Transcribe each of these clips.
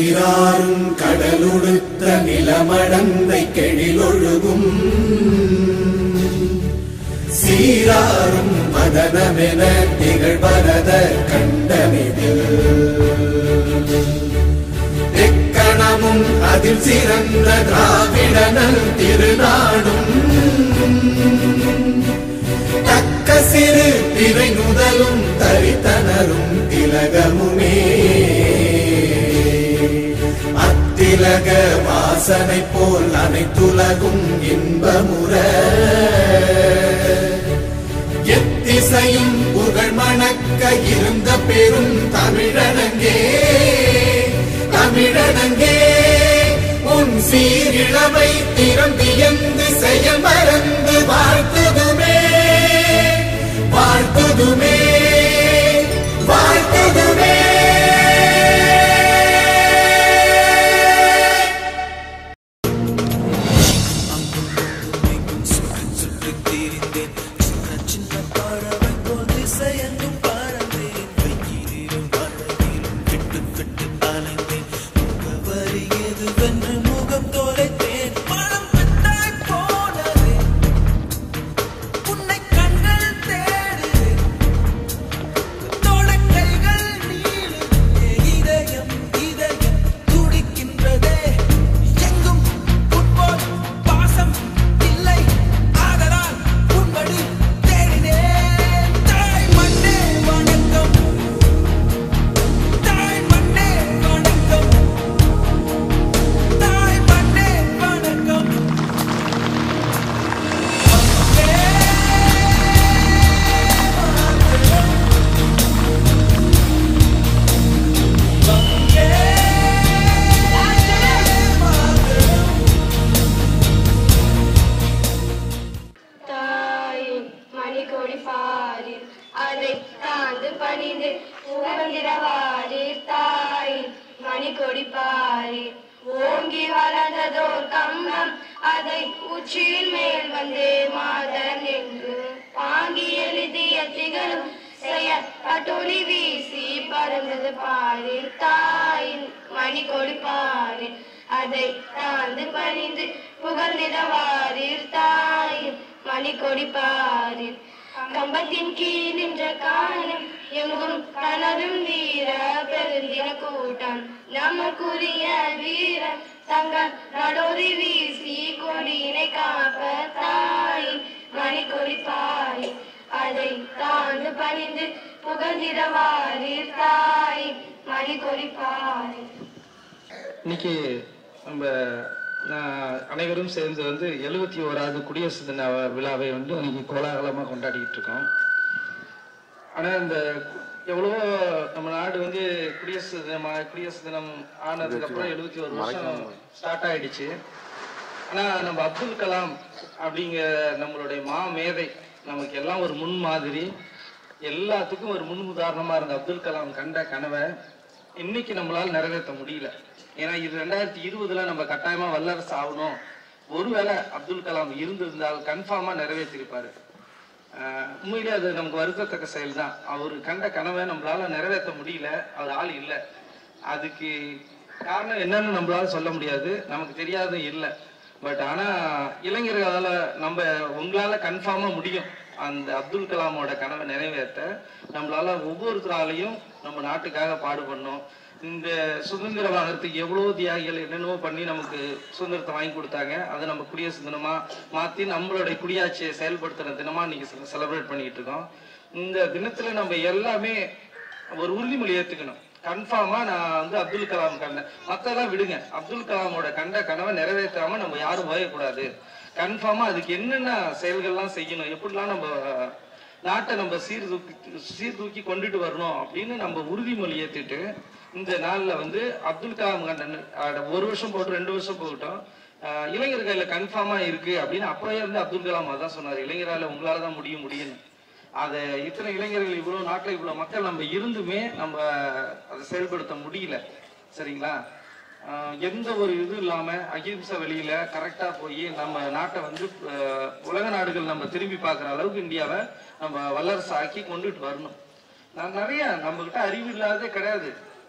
நீராறும் கடலுடுத்த நிலமடந்தை கெழிலொழுகும் சீராறும் மதனமென திகழ்வரத கண்டமிதில் எக்கணமும் அதில் சிறந்த திராவிடனல் திருநாடும் தக்க சிறு பிறை நுதலும் தரித்தனரும் திலகமுமே அத்திலக வாசனை போல் அனைத்துலகும் இன்பமுற எத்திசையும் புகழ் மணக்க இருந்த பெரும் தமிழனங்கே தமிழனங்கே உன் சீரிழமை திறம் வியந்து செயல் மறந்து வாழ்த்துதுமே வாழ்த்துதுமே வாழ்த்துதுமே தாயின் மணிக்கொடி பாரில் அதை தாழ்ந்து பணிந்து உகந்திரவாரில் தாயின் மணிக்கொடி பாரில் ஓங்கி வளர்ந்ததோர் கம்பம் அதை உச்சியின் மேல் வந்து மாதர் நின்று பாங்கி எழுதிய திகழும் செய்ய பட்டொலி வீசி பறந்தது பாரில் தாயின் மணிக்கொடி பாரில் அதை தாழ்ந்து பணிந்து புகழ்ந்திடவாரில் தாயின் மணிக்கொடி பாரில் கம்பத்தின் கீழ் நின்ற காலம் எங்கும் கனரும் வீர பெருந்தின கூட்டம் நமக்குரிய வீர தங்கள் நடோரி வீசி கொடியினை காப்ப தாயின் மணிக்கொடி பாரில் அதை தாழ்ந்து பணிந்து புகழ்ந்திடவாரில் தாயின் மணிக்கொடி பாரில் இன்னைக்கு நம்ம நான் அனைவரும் சேர்ந்து வந்து எழுபத்தி ஓராவது குடியரசு தின விழாவை வந்து இன்னைக்கு கோலாகலமாக கொண்டாடிக்கிட்டு இருக்கோம் ஆனால் இந்த எவ்வளவோ நம்ம நாடு வந்து குடியரசு தினமா குடியரசு தினம் ஆனதுக்கு அப்புறம் எழுபத்தி ஒரு வருஷம் ஸ்டார்ட் ஆயிடுச்சு ஆனால் நம்ம அப்துல் கலாம் அப்படிங்கிற நம்மளுடைய மா மேதை நமக்கு எல்லாம் ஒரு முன் மாதிரி எல்லாத்துக்கும் ஒரு முன் உதாரணமா இருந்த அப்துல் கலாம் கண்ட கனவை இன்னைக்கு நம்மளால நிறைவேற்ற முடியல ஏன்னா இது ரெண்டாயிரத்தி இருபதுல நம்ம கட்டாயமா வல்லரசு ஆகணும் ஒருவேளை அப்துல் கலாம் இருந்திருந்தால் கன்ஃபார்மா நிறைவேற்றிருப்பாரு ஆஹ் உண்மையிலே அது நமக்கு வருத்தத்தக்க செயல் தான் அவர் கண்ட கனவை நம்மளால நிறைவேற்ற முடியல அவர் ஆள் இல்லை அதுக்கு காரணம் என்னன்னு நம்மளால சொல்ல முடியாது நமக்கு தெரியாதும் இல்லை பட் ஆனா இளைஞர்களால நம்ம உங்களால கன்ஃபார்மா முடியும் அந்த அப்துல் கலாமோட கனவை நிறைவேற்ற நம்மளால ஒவ்வொருத்தராலையும் நம்ம நாட்டுக்காக பாடுபடணும் இந்த சுதந்திர வாகனத்துக்கு எவ்வளோ தியாகிகள் என்னென்னவோ பண்ணி நமக்கு சுதந்திரத்தை வாங்கி கொடுத்தாங்க அதை நம்ம குடியரசு தினமா மாத்தி நம்மளுடைய குடியாட்சியை செயல்படுத்துற தினமா இன்னைக்கு செலிப்ரேட் பண்ணிட்டு இருக்கோம் இந்த தினத்துல நம்ம எல்லாமே ஒரு உறுதிமொழி ஏத்துக்கணும் கன்ஃபார்மா நான் வந்து அப்துல் கலாம் கண்ட மத்தெல்லாம் விடுங்க அப்துல் கலாமோட கண்ட கனவை நிறைவேற்றாம நம்ம யாரும் ஓயக்கூடாது கன்ஃபார்மா அதுக்கு என்னென்ன செயல்கள்லாம் செய்யணும் எப்படிலாம் நம்ம நாட்டை நம்ம சீர்தூக்கி சீர்தூக்கி கொண்டுட்டு வரணும் அப்படின்னு நம்ம உறுதிமொழி ஏத்துட்டு இந்த நாள்ல வந்து அப்துல் கலாம் கண்டன் அஹ், ஒரு வருஷம் போட்டு ரெண்டு வருஷம் போகட்டும் அஹ், இளைஞர் கையில கன்ஃபார்மா இருக்கு அப்படின்னு அப்பவே இருந்து அப்துல் கலாம் அதான் சொன்னார் இளைஞரால உங்களால தான் முடியும் முடியும்னு அதை இத்தனை இளைஞர்கள் இவ்வளவு நாட்டுல இவ்வளவு மக்கள் நம்ம இருந்துமே நம்ம அதை செயல்படுத்த முடியல சரிங்களா ஆஹ் எந்த ஒரு இது இல்லாம அகிம்சை வழியில கரெக்டா போய் நம்ம நாட்டை வந்து ஆஹ் உலக நாடுகள் நம்ம திரும்பி பார்க்குற அளவுக்கு இந்தியாவை நம்ம வல்லரசு ஆக்கி கொண்டுட்டு வரணும் நான் நிறைய நம்ம கிட்ட அறிவு இல்லாததே கிடையாது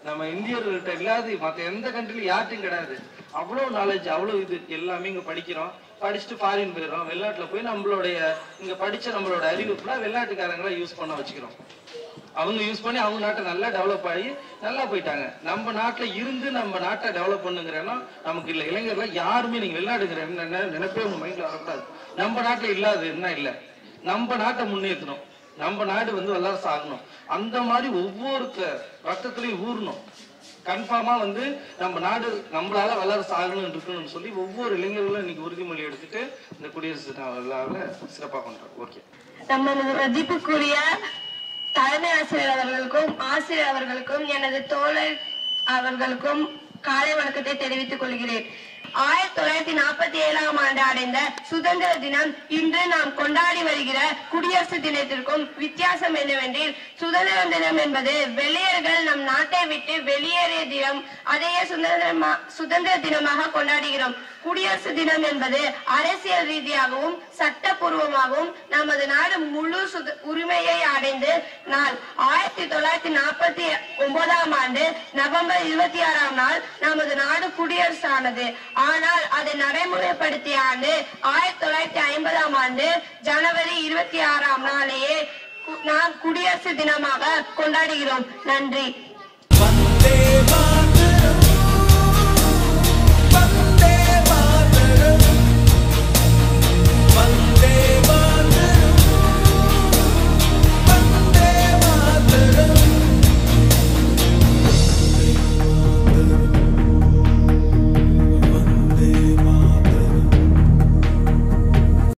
நம்ம இந்தியர்கள்ட்ட இல்லாத மற்ற எந்த கண்ட்ரிலும் யார்ட்டும் கிடையாது அவ்வளோ நாலேஜ் அவ்வளோ இது எல்லாமே இங்க படிக்கிறோம் படிச்சுட்டு ஃபாரின் போயிடுறோம் வெளிநாட்டுல போய் நம்மளுடைய இங்க படிச்ச நம்மளோட அறிவு ஃபுல்லா வெளிநாட்டுக்காரங்களா யூஸ் பண்ண வச்சுக்கிறோம் அவங்க யூஸ் பண்ணி அவங்க நாட்டை நல்லா டெவலப் ஆகி நல்லா போயிட்டாங்க நம்ம நாட்டுல இருந்து நம்ம நாட்டை டெவலப் பண்ணுங்கிற எண்ணம் நமக்கு இல்ல இளைஞர்ல யாருமே நீங்க வெளிநாடுங்கிற எண்ணம் என்ன நினைப்பே உங்க மைண்ட்ல வரக்கூடாது நம்ம நாட்டுல இல்லாது என்ன இல்ல நம்ம நாட்டை முன்னேற்றணும் நம்ம நாடு வந்து வல்லரசு ஆகணும் அந்த மாதிரி ஒவ்வொருத்த ரத்தத்திலையும் ஊறணும் கன்ஃபார்மா வந்து நம்ம நாடு நம்மளால வல்லரசு ஆகணும் இருக்கணும்னு சொல்லி ஒவ்வொரு இளைஞர்களும் இன்னைக்கு உறுதிமொழி எடுத்துட்டு இந்த குடியரசு தின விழாவில் சிறப்பாக பண்றோம் ஓகே நமது மதிப்புக்குரிய தலைமை ஆசிரியர் அவர்களுக்கும் ஆசிரியர் அவர்களுக்கும் எனது தோழர் அவர்களுக்கும் காலை வணக்கத்தை தெரிவித்துக் கொள்கிறேன் ஆயிரத்தி தொள்ளாயிரத்தி நாற்பத்தி ஏழாம் ஆண்டு அடைந்த சுதந்திர தினம் இன்று நாம் கொண்டாடி வருகிற குடியரசு தினத்திற்கும் வித்தியாசம் என்னவென்றில் சுதந்திர தினம் என்பது வெள்ளையர்கள் நம் நாட்டை விட்டு வெளியேறிய தினம் அதையே சுதந்திரமா சுதந்திர தினமாக கொண்டாடுகிறோம் குடியரசு தினம் என்பது அரசியல் ரீதியாகவும் சட்டப்பூர்வமாகவும் நமது நாடு முழு சுத- உரிமையை அடைந்து நாள் ஆயிரத்தி தொள்ளாயிரத்தி நாற்பத்தி ஒன்பதாம் ஆண்டு நவம்பர் இருபத்தி ஆறாம் நாள் நமது நாடு குடியரசானது ஆனால் அதை நடைமுறைப்படுத்திய ஆண்டு ஆயிரத்தி தொள்ளாயிரத்தி ஐம்பதாம் ஆண்டு ஜனவரி இருபத்தி ஆறாம் நாளையே கு- நாம் குடியரசு தினமாக கொண்டாடுகிறோம் நன்றி வந்தே